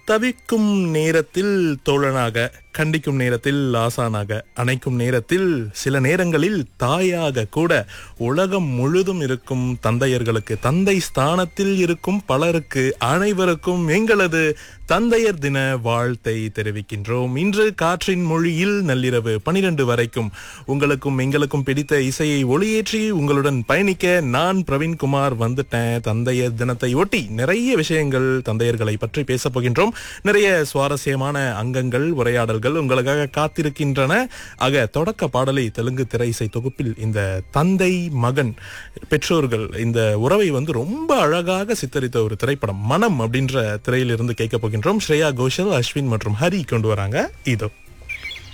தவிக்கும் நேரத்தில் தோழனாக கண்டிக்கும் நேரத்தில் ஆசானாக அணைக்கும் நேரத்தில் சில நேரங்களில் தாயாக கூட உலகம் முழுதும் இருக்கும் தந்தையர்களுக்கு தந்தை ஸ்தானத்தில் இருக்கும் பலருக்கு அனைவருக்கும் எங்களது தந்தையர் தின வாழ்த்தை தெரிவிக்கின்றோம் இன்று காற்றின் மொழியில் நள்ளிரவு பனிரெண்டு வரைக்கும் உங்களுக்கும் எங்களுக்கும் பிடித்த இசையை ஒளியேற்றி உங்களுடன் பயணிக்க நான் பிரவீன்குமார் வந்துட்டேன் தந்தையர் தினத்தை ஒட்டி நிறைய விஷயங்கள் தந்தையர்களை பற்றி பேசப் போகின்றோம் நிறைய சுவாரஸ்யமான அங்கங்கள் உரையாடல்கள் உங்களுக்காக காத்திருக்கின்றன ஆக தொடக்க பாடலை தெலுங்கு திரை இசை தொகுப்பில் இந்த தந்தை மகன் பெற்றோர்கள் இந்த உறவை வந்து ரொம்ப அழகாக சித்தரித்த ஒரு திரைப்படம் மனம் அப்படின்ற திரையிலிருந்து கேட்க போகின்றோம் ஸ்ரேயா கோஷல் அஸ்வின் மற்றும் ஹரி கொண்டு வராங்க இதோ